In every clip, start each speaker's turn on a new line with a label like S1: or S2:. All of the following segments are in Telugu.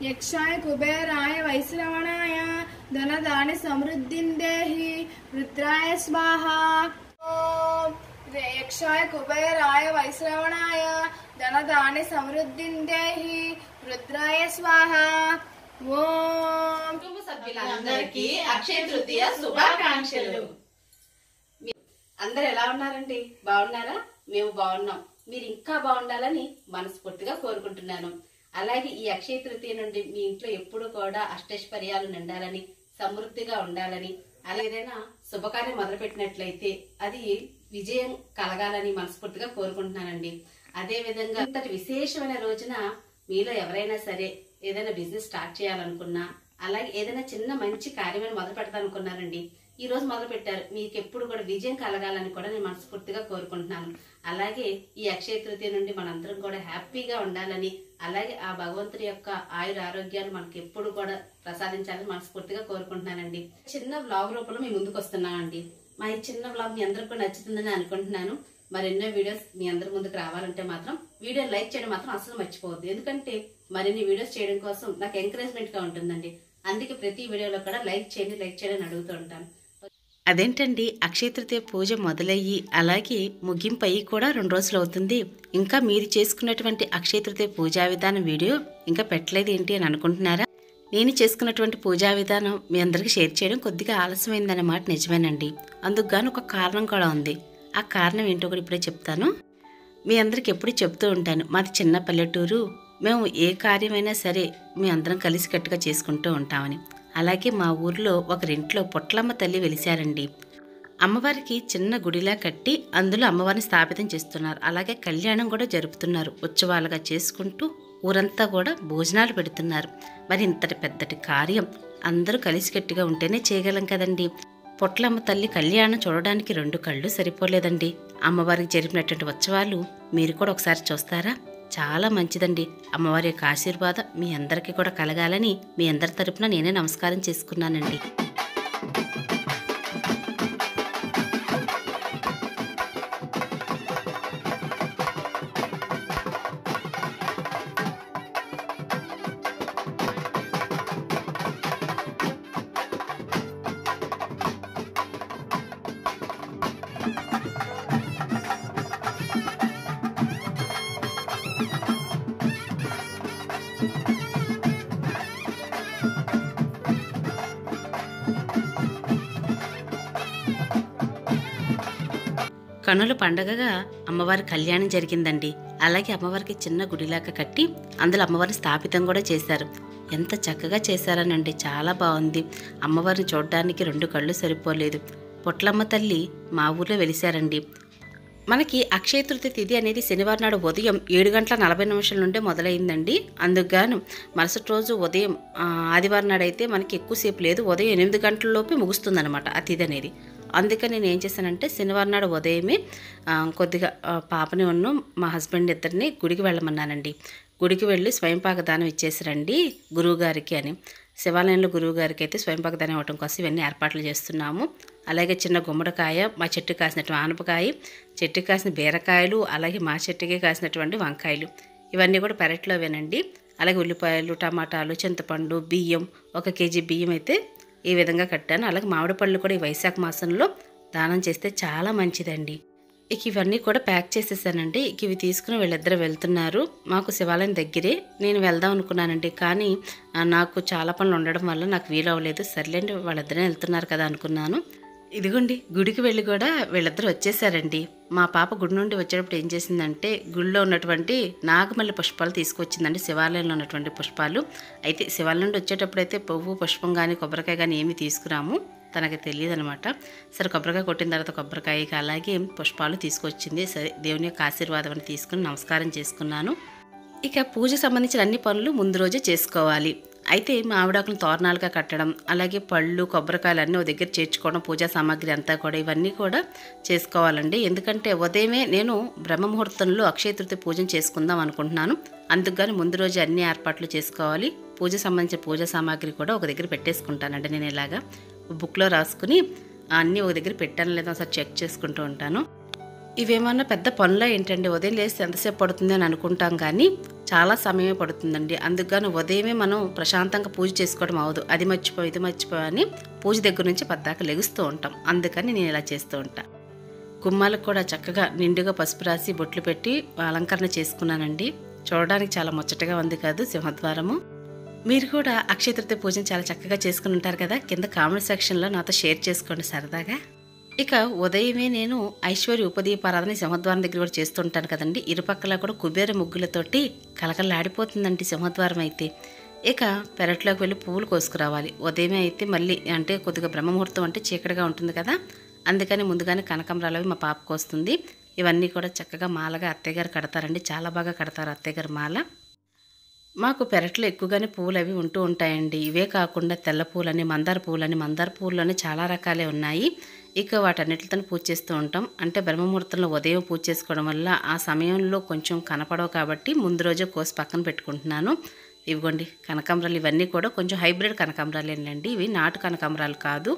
S1: యక్షాయ కుబేరాయ వైశ్రవణాయ ధనదాని సమృద్ధిందేహి రుద్రాయ స్వాహ ఓం యక్షాయ కుబేరాయ వైశ్రవణాయ ధనదాని సమృద్ధిందేహి రుద్రాయ స్వాహ ఓం
S2: కుటుంబ సభ్యులందరికీ అక్షయ తృతీయ శుభాకాంక్షలు మీ- అందరు ఎలా ఉన్నారండి బాగున్నారా మేము బాగున్నాం మీరు ఇంకా బాగుండాలని మనస్ఫూర్తిగా కోరుకుంటున్నాను అలాగే ఈ అక్షయ తృతీయ నుండి మీ ఇంట్లో ఎప్పుడు కూడా అష్టైశ్వర్యాలు నిండాలని సమృద్ధిగా ఉండాలని అలా ఏదైనా శుభకార్యం మొదలుపెట్టినట్లయితే అది విజయం కలగాలని మనస్ఫూర్తిగా కోరుకుంటున్నానండి అదే విధంగా ఇంతటి విశేషమైన రోజున మీలో ఎవరైనా సరే ఏదైనా బిజినెస్ స్టార్ట్ చేయాలనుకున్నా అలాగే ఏదైనా చిన్న మంచి కార్యమైన మొదలు పెడతానుకున్నారండి ఈ రోజు మొదలు పెట్టారు మీకు ఎప్పుడు కూడా విజయం కలగాలని కూడా నేను మనస్ఫూర్తిగా కోరుకుంటున్నాను అలాగే ఈ అక్షయ తృతీయ నుండి మనందరం కూడా హ్యాపీగా ఉండాలని అలాగే ఆ భగవంతుడి యొక్క ఆయుర ఆరోగ్యాలు మనకి ఎప్పుడు కూడా ప్రసాదించాలని మనస్ఫూర్తిగా కోరుకుంటున్నానండి చిన్న వ్లాగ్ రూపంలో మీ ముందుకు వస్తున్నానండి మా ఈ చిన్న వ్లాగ్ మీ అందరికి కూడా నచ్చుతుందని అనుకుంటున్నాను మరెన్నో వీడియోస్ మీ అందరి ముందుకు రావాలంటే మాత్రం వీడియో లైక్ చేయడం మాత్రం అసలు మర్చిపోవద్దు ఎందుకంటే మరిన్ని వీడియోస్ చేయడం కోసం నాకు ఎంకరేజ్మెంట్ గా ఉంటుందండి అందుకే ప్రతి వీడియోలో కూడా లైక్ చేయండి లైక్ చేయడం అని అడుగుతూ ఉంటాను
S3: అదేంటండి అక్షయ తృతీయ పూజ మొదలయ్యి అలాగే ముగింపు అయ్యి కూడా రెండు రోజులు అవుతుంది ఇంకా మీరు చేసుకున్నటువంటి అక్షయ తృతీయ పూజా విధానం వీడియో ఇంకా పెట్టలేదు ఏంటి అని అనుకుంటున్నారా నేను చేసుకున్నటువంటి పూజా విధానం మీ అందరికీ షేర్ చేయడం కొద్దిగా ఆలస్యమైందన్నమాట నిజమేనండి అందుకు గాను ఒక కారణం కూడా ఉంది ఆ కారణం ఏంటో కూడా ఇప్పుడే చెప్తాను మీ అందరికి ఎప్పుడు చెప్తూ ఉంటాను మాది చిన్న పల్లెటూరు మేము ఏ కార్యమైనా సరే మీ అందరం కలిసికట్టుగా చేసుకుంటూ ఉంటామని అలాగే మా ఊర్లో ఒకరింట్లో పొట్లమ్మ తల్లి వెలిశారండి అమ్మవారికి చిన్న గుడిలా కట్టి అందులో అమ్మవారిని స్థాపితం చేస్తున్నారు అలాగే కళ్యాణం కూడా జరుపుతున్నారు ఉత్సవాలుగా చేసుకుంటూ ఊరంతా కూడా భోజనాలు పెడుతున్నారు మరి ఇంతటి పెద్దటి కార్యం అందరూ కలిసికట్టుగా ఉంటేనే చేయగలం కదండి పొట్లమ్మ తల్లి కళ్యాణం చూడడానికి రెండు కళ్ళు సరిపోలేదండి అమ్మవారికి జరిపినటువంటి ఉత్సవాలు మీరు కూడా ఒకసారి చూస్తారా చాలా మంచిదండి అమ్మవారి యొక్క ఆశీర్వాదం మీ అందరికీ కూడా కలగాలని మీ అందరి తరపున నేనే నమస్కారం చేసుకున్నానండి కనుల పండగగా అమ్మవారి కళ్యాణం జరిగిందండి అలాగే అమ్మవారికి చిన్న గుడిలాగా కట్టి అందులో అమ్మవారిని స్థాపితం కూడా చేశారు ఎంత చక్కగా చేశారనండి చాలా బాగుంది అమ్మవారిని చూడడానికి రెండు కళ్ళు సరిపోలేదు పొట్లమ్మ తల్లి మా ఊర్లో వెలిశారండి మనకి అక్షయ తృతీయ తిథి అనేది శనివారం నాడు ఉదయం ఏడు గంటల నలభై నిమిషాల నుండే మొదలైందండి అందుకు గాను మరుసటి రోజు ఉదయం ఆ, ఆదివారం నాడు అయితే మనకి ఎక్కువసేపు లేదు ఉదయం ఎనిమిది గంటల లోపే ముగుస్తుందన్నమాట ఆ తిథి అనేది అందుకని నేను ఏం చేశానంటే శనివారం నాడు ఉదయమే ఆ, కొద్దిగా ఆ, పాపని ఉన్న మా హస్బెండ్ ఇద్దరిని గుడికి వెళ్ళమన్నానండి గుడికి వెళ్ళి స్వయంపాక దానం ఇచ్చేసిరండి గురువుగారికి అని శివాలయంలో గురువుగారికి అయితే స్వయంపాక దానం ఇవ్వటం కోసం ఇవన్నీ ఏర్పాట్లు చేస్తున్నాము అలాగే చిన్న గుమ్మడికాయ మా చెట్టు కాసినటువంటి ఆనపకాయ చెట్టు కాసిన బీరకాయలు అలాగే మా చెట్టుకి కాసినటువంటి వంకాయలు ఇవన్నీ కూడా పెరట్లోవేనండి అలాగే ఉల్లిపాయలు టమాటాలు చింతపండు బియ్యం ఒక కేజీ బియ్యం అయితే ఈ విధంగా కట్టాను అలాగే మామిడి పళ్ళు కూడా ఈ వైశాఖ మాసంలో దానం చేస్తే చాలా మంచిదండి ఇక ఇవన్నీ కూడా ప్యాక్ చేసేసానండి ఇక ఇవి తీసుకుని వీళ్ళిద్దరు వెళ్తున్నారు మాకు శివాలయం దగ్గరే నేను వెళ్దాం అనుకున్నానండి కానీ ఆ, నాకు చాలా పనులు ఉండడం వల్ల నాకు వీలు అవ్వలేదు సర్లేండి వాళ్ళిద్దరే వెళ్తున్నారు కదా అనుకున్నాను ఇదిగోండి గుడికి వెళ్ళి కూడా వీళ్ళిద్దరు వచ్చేసారండి మా పాప గుడి నుండి వచ్చేటప్పుడు ఏం చేసిందంటే గుడిలో ఉన్నటువంటి నాగమల్లి పుష్పాలు తీసుకొచ్చిందండి శివాలయంలో ఉన్నటువంటి పుష్పాలు అయితే శివాలయం నుండి వచ్చేటప్పుడు అయితే పువ్వు పుష్పం కానీ కొబ్బరికాయ కానీ ఏమీ తీసుకురాము తనకి తెలియదు అనమాట సరే కొబ్బరికాయ కొట్టిన తర్వాత కొబ్బరికాయకి అలాగే పుష్పాలు తీసుకొచ్చింది సరే దేవుని యొక్క ఆశీర్వాదం అని తీసుకుని నమస్కారం చేసుకున్నాను ఇక పూజ సంబంధించిన అన్ని పనులు ముందు రోజే చేసుకోవాలి అయితే మామిడాకులను తోరణాలుగా కట్టడం అలాగే పళ్ళు కొబ్బరికాయలు అన్నీ ఓ దగ్గర చేర్చుకోవడం పూజా సామాగ్రి అంతా కూడా ఇవన్నీ కూడా చేసుకోవాలండి ఎందుకంటే ఉదయమే నేను బ్రహ్మ ముహూర్తంలో అక్షయ తృతీయ పూజను చేసుకుందాం అనుకుంటున్నాను అందుకని ముందు రోజు అన్ని ఏర్పాట్లు చేసుకోవాలి పూజ సంబంధించిన పూజా సామాగ్రి కూడా ఒక దగ్గర పెట్టేసుకుంటానండి నేను ఇలాగా బుక్లో రాసుకుని అన్నీ ఒక దగ్గర పెట్టాను లేదా ఒకసారి చెక్ చేసుకుంటూ ఉంటాను ఇవేమన్నా పెద్ద పనులా ఏంటండి ఉదయం లేస్తే ఎంతసేపు పడుతుంది అని అనుకుంటాం కానీ చాలా సమయమే పడుతుందండి అందుకని ఉదయమే మనం ప్రశాంతంగా పూజ చేసుకోవడం అవదు అది మర్చిపో ఇది మర్చిపో అని పూజ దగ్గర నుంచి పద్దాక లెగుస్తూ ఉంటాం అందుకని నేను ఇలా చేస్తూ ఉంటా గుమ్మాలకు కూడా చక్కగా నిండుగా పసుపు రాసి బొట్లు పెట్టి అలంకరణ చేసుకున్నానండి చూడడానికి చాలా ముచ్చటగా ఉంది కాదు సింహద్వారము మీరు కూడా అక్షయ తృతీయ పూజను చాలా చక్కగా చేసుకుని ఉంటారు కదా కింద కామెంట్ సెక్షన్లో నాతో షేర్ చేసుకోండి సరదాగా ఇక ఉదయమే నేను ఐశ్వర్య ఉపదీపారాధన సింహద్వారం దగ్గర కూడా చేస్తుంటాను కదండి ఇరుపక్కల కూడా కుబేర ముగ్గులతోటి కలకలాడిపోతుందండి సింహద్వారం అయితే ఇక పెరట్లోకి వెళ్ళి పువ్వులు కోసుకురావాలి ఉదయమే అయితే మళ్ళీ అంటే కొద్దిగా బ్రహ్మముహూర్తం అంటే చీకటిగా ఉంటుంది కదా అందుకని ముందుగానే కనకంబరాలు అవి మా పాపకు వస్తుంది ఇవన్నీ కూడా చక్కగా మాలగా అత్తయ్య గారు కడతారండి చాలా బాగా కడతారు అత్తయ్య గారు మాల మాకు పెరట్లో ఎక్కువగానే పువ్వులు అవి ఉంటూ ఉంటాయండి ఇవే కాకుండా తెల్ల పూలని మందార పూలని మందార పూలని చాలా రకాలే ఉన్నాయి ఇక వాటన్నిటితో పూజ చేస్తూ ఉంటాం అంటే బ్రహ్మముహూర్తంలో ఉదయం పూజ చేసుకోవడం వల్ల ఆ సమయంలో కొంచెం కనపడవు కాబట్టి ముందు రోజే కోసి పక్కన పెట్టుకుంటున్నాను ఇవ్వండి కనకాంబరాలు ఇవన్నీ కూడా కొంచెం హైబ్రిడ్ కనకాంబరాలేనండి ఇవి నాటు కనకాంబరాలు కాదు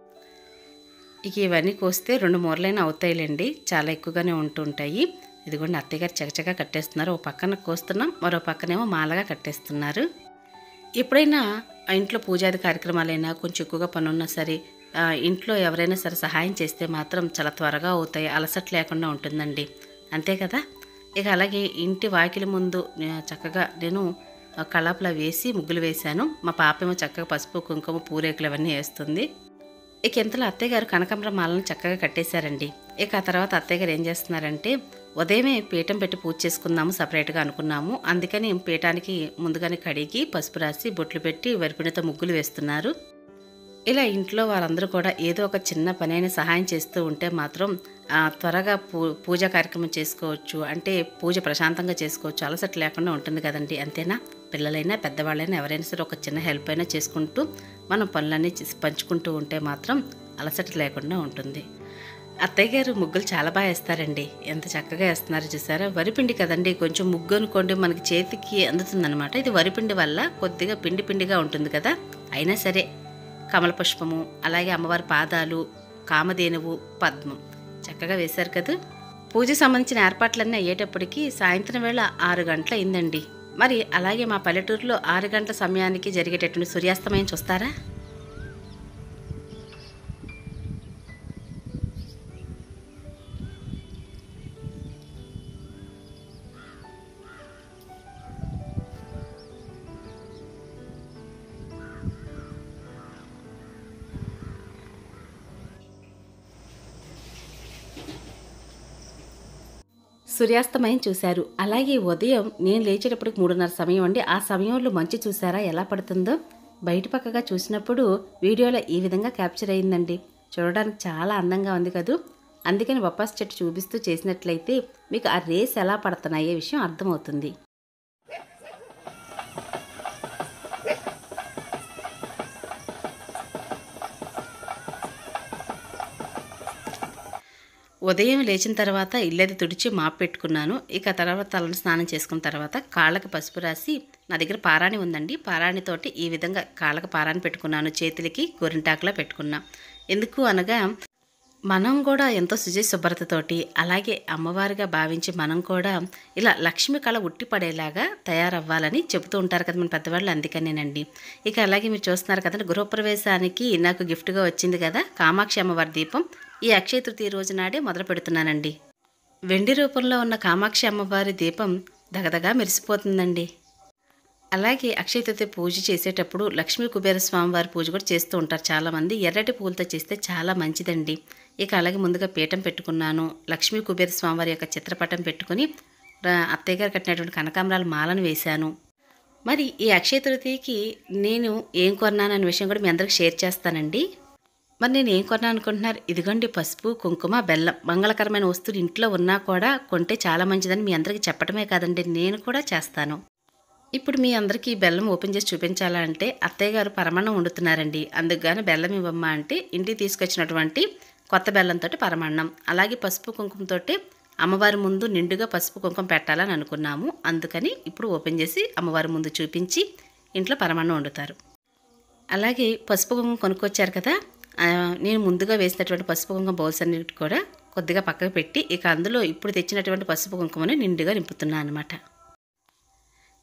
S3: ఇక ఇవన్నీ కోస్తే రెండు మూరలైనా అవుతాయిలేండి చాలా ఎక్కువగానే ఉంటుంటాయి ఇదిగోండి అత్తయ్య గారు చకచకా కట్టేస్తున్నారు ఓ పక్కన కోస్తున్నాం మరో పక్కనేమో మాలగా కట్టేస్తున్నారు ఎప్పుడైనా ఆ ఇంట్లో పూజాది కార్యక్రమాలైనా కొంచెం ఎక్కువగా పని ఉన్నా సరే ఆ, ఇంట్లో ఎవరైనా సరే సహాయం చేస్తే మాత్రం చాలా త్వరగా అవుతాయి అలసట లేకుండా ఉంటుందండి అంతే కదా ఇక అలాగే ఇంటి వాకిలి ముందు ఆ, చక్కగా నేను ఆ, కళాపులా వేసి ముగ్గులు వేశాను మా పాపేమో చక్కగా పసుపు కుంకుమ పూరేకులు అవన్నీ వేస్తుంది ఇక ఇంతలో అత్తయ్య గారు కనకాంబర మాలను చక్కగా కట్టేశారండి ఇక ఆ తర్వాత అత్తయ్య గారు ఏం చేస్తున్నారంటే ఉదయమే పీఠం పెట్టి పూజ చేసుకుందాము సపరేట్గా అనుకున్నాము అందుకని పీఠానికి ముందుగానే కడిగి పసుపు రాసి బొట్లు పెట్టి వరిపిణితో ముగ్గులు వేస్తున్నారు ఇలా ఇంట్లో వారందరూ కూడా ఏదో ఒక చిన్న పనైనా సహాయం చేస్తూ ఉంటే మాత్రం ఆ, త్వరగా పూ పూజ కార్యక్రమం చేసుకోవచ్చు అంటే పూజ ప్రశాంతంగా చేసుకోవచ్చు అలసట లేకుండా ఉంటుంది కదండి అంతేనా పిల్లలైనా పెద్దవాళ్ళైనా ఎవరైనా సరే ఒక చిన్న హెల్ప్ అయినా చేసుకుంటూ మనం పనులన్నీ చేసి పంచుకుంటూ ఉంటే మాత్రం అలసట లేకుండా ఉంటుంది అత్తయ్య గారు ముగ్గులు చాలా బాగా వేస్తారండి ఎంత చక్కగా వేస్తున్నారు చూసారా వరిపిండి కదండి కొంచెం ముగ్గు అనుకోండి మనకి చేతికి అందుతుందన్నమాట ఇది వరిపిండి వల్ల కొద్దిగా పిండి పిండిగా ఉంటుంది కదా అయినా సరే కమల పుష్పము అలాగే అమ్మవారి పాదాలు కామధేనువు పద్మం చక్కగా వేశారు కదా పూజ సంబంధించిన ఏర్పాట్లన్నీ అయ్యేటప్పటికి సాయంత్రం వేళ ఆరు గంటల అయిందండి మరి అలాగే మా పల్లెటూరులో ఆరు గంటల సమయానికి జరిగేటటువంటి సూర్యాస్తమయం చూస్తారా సూర్యాస్తమయం చూశారు అలాగే ఉదయం నేను లేచేటప్పటికి మూడున్నర సమయం అండి ఆ సమయంలో మంచు చూసారా ఎలా పడుతుందో బయట పక్కగా చూసినప్పుడు వీడియోలో ఈ విధంగా క్యాప్చర్ అయిందండి చూడడానికి చాలా అందంగా ఉంది కదూ అందుకని బొప్పాస్ చెట్టు చూపిస్తూ చేసినట్లయితే మీకు ఆ రేస్ ఎలా పడుతున్నాయే విషయం అర్థమవుతుంది ఉదయం లేచిన తర్వాత ఇల్లది తుడిచి మాపు పెట్టుకున్నాను ఇక తర్వాత తలను స్నానం చేసుకున్న తర్వాత కాళ్ళకి పసుపు రాసి నా దగ్గర పారాణి ఉందండి పారాణితోటి ఈ విధంగా కాళ్ళకి పారాణి పెట్టుకున్నాను చేతులకి గోరింటాకులా పెట్టుకున్నా ఎందుకు అనగా మనం కూడా ఎంతో శుచి శుభ్రతతోటి అలాగే అమ్మవారిగా భావించి మనం కూడా ఇలా లక్ష్మి కళ ఉట్టిపడేలాగా తయారవ్వాలని చెబుతూ ఉంటారు కదా మన పెద్దవాళ్ళు అందుకనేనండి ఇక అలాగే మీరు చూస్తున్నారు కదండి గృహప్రవేశానికి నాకు గిఫ్ట్గా వచ్చింది కదా కామాక్షి అమ్మవారి దీపం ఈ అక్షయ తృతీయ రోజు నాడే మొదలు పెడుతున్నానండి వెండి రూపంలో ఉన్న కామాక్షి అమ్మవారి దీపం దగదగా మెరిసిపోతుందండి అలాగే అక్షయ తృతీయ పూజ చేసేటప్పుడు లక్ష్మీ కుబేర స్వామివారి పూజ కూడా చేస్తూ ఉంటారు చాలామంది ఎర్రటి పూలతో చేస్తే చాలా మంచిదండి ఇక అలాగే ముందుగా పీఠం పెట్టుకున్నాను లక్ష్మీ కుబేర స్వామివారి యొక్క చిత్రపటం పెట్టుకుని రా- అత్తయ్య గారు కట్టినటువంటి కనకాంబరాల మాలను వేశాను మరి ఈ అక్షయ తృతీయకి నేను ఏం కొన్నాననే విషయం కూడా మీ అందరికి షేర్ చేస్తానండి మరి నేను ఏం కొన్నాను అనుకుంటున్నారు ఇదిగోండి పసుపు కుంకుమ బెల్లం మంగళకరమైన వస్తువులు ఇంట్లో ఉన్నా కూడా కొంటే చాలా మంచిదని మీ అందరికీ చెప్పడమే కాదండి నేను కూడా చేస్తాను ఇప్పుడు మీ అందరికీ ఈ బెల్లం ఓపెన్ చేసి చూపించాలా అంటే అత్తయ్య గారు పరమాన్నం వండుతున్నారండి అందుకు గాను బెల్లం ఇవ్వమ్మా అంటే ఇంటికి తీసుకొచ్చినటువంటి కొత్త బెల్లంతో పరమాన్నం అలాగే పసుపు కుంకుమతోటి అమ్మవారి ముందు నిండుగా పసుపు కుంకుమ పెట్టాలని అనుకున్నాము అందుకని ఇప్పుడు ఓపెన్ చేసి అమ్మవారి ముందు చూపించి ఇంట్లో పరమాన్నం వండుతారు అలాగే పసుపు కుంకుమ కొనుక్కొచ్చారు కదా ఆ, నేను ముందుగా వేసినటువంటి పసుపు కుంకుమ బౌల్స్ అన్నిటి కూడా కొద్దిగా పక్కకు పెట్టి ఇక అందులో ఇప్పుడు తెచ్చినటువంటి పసుపు కుంకుమని నిండుగా నింపుతున్నాను అనమాట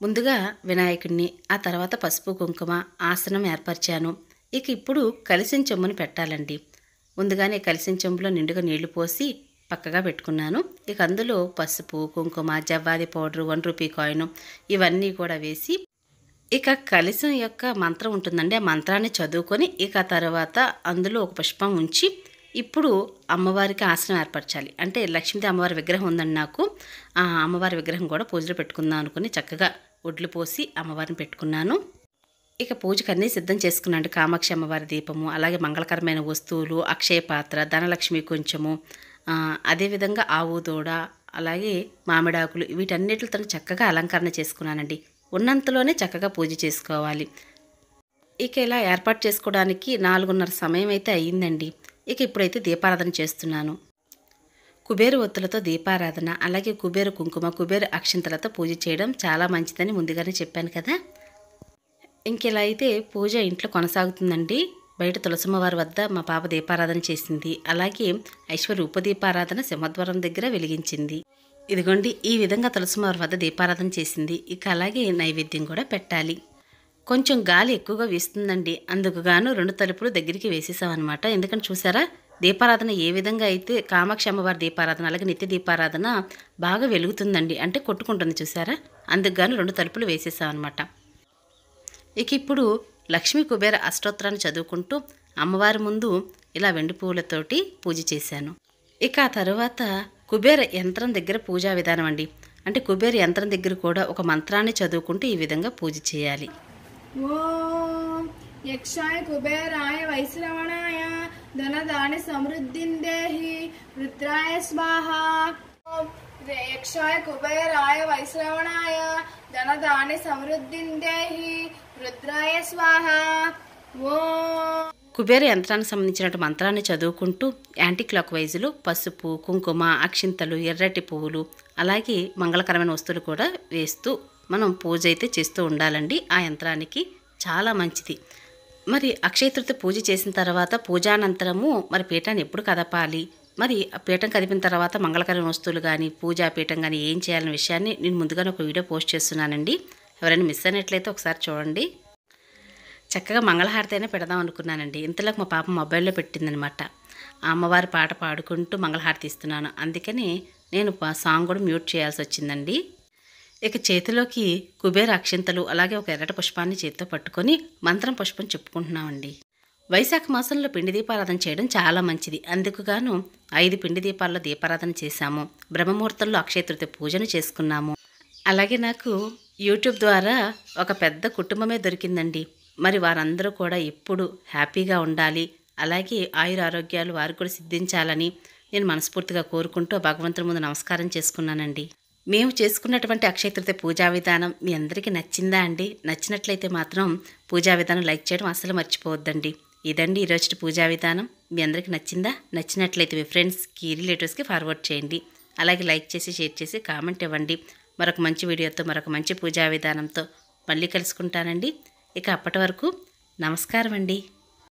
S3: ముందుగా వినాయకుడిని ఆ తర్వాత పసుపు కుంకుమ ఆసనం ఏర్పరిచాను ఇక ఇప్పుడు కలిసిన చెంబుని పెట్టాలండి ముందుగానే కలిసిన చెంబులో నిండుగా నీళ్లు పోసి పక్కగా పెట్టుకున్నాను ఇక అందులో పసుపు కుంకుమ జవ్వాది పౌడర్ వన్ రూపీ కాయిన్ ఇవన్నీ కూడా వేసి ఇక కలిసం యొక్క మంత్రం ఉంటుందండి ఆ మంత్రాన్ని చదువుకొని ఇక తర్వాత అందులో ఒక పుష్పం ఉంచి ఇప్పుడు అమ్మవారికి ఆసనం ఏర్పరచాలి అంటే లక్ష్మీదేవి అమ్మవారి విగ్రహం ఉందండి నాకు ఆ అమ్మవారి విగ్రహం కూడా పూజలో పెట్టుకుందాం అనుకుని చక్కగా ఒడ్లు పోసి అమ్మవారిని పెట్టుకున్నాను ఇక పూజకు అన్నీ సిద్ధం చేసుకున్నాను కామాక్షి అమ్మవారి దీపము అలాగే మంగళకరమైన వస్తువులు అక్షయ పాత్ర ధనలక్ష్మి కొంచెము ఆ, అదేవిధంగా ఆవు దూడ అలాగే మామిడాకులు వీటన్నిటితో చక్కగా అలంకరణ చేసుకున్నానండి ఉన్నంతలోనే చక్కగా పూజ చేసుకోవాలి ఇక ఇలా ఏర్పాటు చేసుకోవడానికి నాలుగున్నర సమయం అయితే అయ్యిందండి ఇక ఇప్పుడైతే దీపారాధన చేస్తున్నాను కుబేరు ఒత్తులతో దీపారాధన అలాగే కుబేరు కుంకుమ కుబేరు అక్షింతలతో పూజ చేయడం చాలా మంచిదని ముందుగానే చెప్పాను కదా ఇంకెలా అయితే పూజ ఇంట్లో కొనసాగుతుందండి బయట తులసమ్మవారి వద్ద మా పాప దీపారాధన చేసింది అలాగే ఐశ్వర్య ఉపదీపారాధన సింహద్వారం దగ్గర వెలిగించింది ఇదిగోండి ఈ విధంగా తులసమ్మవారి వద్ద దీపారాధన చేసింది ఇక అలాగే నైవేద్యం కూడా పెట్టాలి కొంచెం గాలి ఎక్కువగా వీస్తుందండి అందుకు గాను రెండు తలుపులు దగ్గరికి వేసేసామన్నమాట ఎందుకంటే చూసారా దీపారాధన ఏ విధంగా అయితే కామాక్షి అమ్మవారి దీపారాధన అలాగే నిత్య దీపారాధన బాగా వెలుగుతుందండి అంటే కొట్టుకుంటుంది చూసారా అందుకు గాను రెండు తలుపులు వేసేసామన్నమాట ఇక ఇప్పుడు లక్ష్మీ కుబేర అష్టోత్తరాన్ని చదువుకుంటూ అమ్మవారి ముందు ఇలా వెండి పువ్వులతోటి పూజ చేశాను ఇక ఆ తర్వాత కుబేర యంత్రం దగ్గర పూజా విధానం అండి అంటే కుబేర యంత్రం దగ్గర కూడా ఒక మంత్రాన్ని చదువుకుంటూ ఈ విధంగా పూజ చేయాలి
S1: ఓం యక్షాయ కుబేరాయ వైశ్రవణాయ ధనదాని సమృద్ధిందేహి రుద్రాయ స్వాహ ఓం యక్షాయ కుబేరాయ వైశ్రవణాయ ధనదాని సమృద్ధిందేహి రుద్రాయ స్వాహ ఓం
S3: కుబేర యంత్రానికి సంబంధించిన మంత్రాన్ని చదువుకుంటూ యాంటీ క్లాక్ వైజులు పసుపు కుంకుమ అక్షింతలు ఎర్రటి పువ్వులు అలాగే మంగళకరమైన వస్తువులు కూడా వేస్తూ మనం పూజ అయితే చేస్తూ ఉండాలండి ఆ యంత్రానికి చాలా మంచిది మరి అక్షయ తృతీయ పూజ చేసిన తర్వాత పూజానంతరము మరి పీఠాన్ని ఎప్పుడు కదపాలి మరి ఆ పీఠం కదిపిన తర్వాత మంగళకరమైన వస్తువులు కానీ పూజా పీఠం కానీ ఏం చేయాలనే విషయాన్ని నేను ముందుగానే ఒక వీడియో పోస్ట్ చేస్తున్నానండి ఎవరైనా మిస్ అయినట్లయితే ఒకసారి చూడండి చక్కగా మంగళహారతి అయినా పెడదాం అనుకున్నానండి ఇంతలోకి మా పాప మొబైల్లో పెట్టిందనమాట ఆ అమ్మవారి పాట పాడుకుంటూ మంగళహారతి ఇస్తున్నాను అందుకని నేను పా- సాంగ్ కూడా మ్యూట్ చేయాల్సి వచ్చిందండి ఇక చేతిలోకి కుబేర అక్షింతలు అలాగే ఒక ఎర్రటి పుష్పాన్ని చేతితో పట్టుకొని మంత్రం పుష్పం చెప్పుకుంటున్నామండి వైశాఖ మాసంలో పిండి దీపారాధన చేయడం చాలా మంచిది అందుకు గాను ఐదు పిండి దీపాల్లో దీపారాధన చేశాము బ్రహ్మముహూర్తంలో అక్షయ తృతీయ పూజను చేసుకున్నాము అలాగే నాకు యూట్యూబ్ ద్వారా ఒక పెద్ద కుటుంబమే దొరికిందండి మరి వారందరూ కూడా ఎప్పుడు హ్యాపీగా ఉండాలి అలాగే ఆయుర ఆరోగ్యాలు వారికి కూడా సిద్ధించాలని నేను మనస్ఫూర్తిగా కోరుకుంటూ భగవంతుడి ముందు నమస్కారం చేసుకున్నానండి మేము చేసుకున్నటువంటి అక్షయ తృతీయ పూజా విధానం మీ అందరికీ నచ్చిందా అండి నచ్చినట్లయితే మాత్రం పూజా విధానం లైక్ చేయడం అస్సలు మర్చిపోవద్దండి ఇదండి ఈరోజు పూజా విధానం మీ అందరికీ నచ్చిందా నచ్చినట్లయితే మీ ఫ్రెండ్స్కి రిలేటివ్స్కి ఫార్వర్డ్ చేయండి అలాగే లైక్ చేసి షేర్ చేసి కామెంట్ ఇవ్వండి మరొక మంచి వీడియోతో మరొక మంచి పూజా విధానంతో మళ్ళీ కలుసుకుంటానండి ఇక అప్పటి వరకు నమస్కారం అండి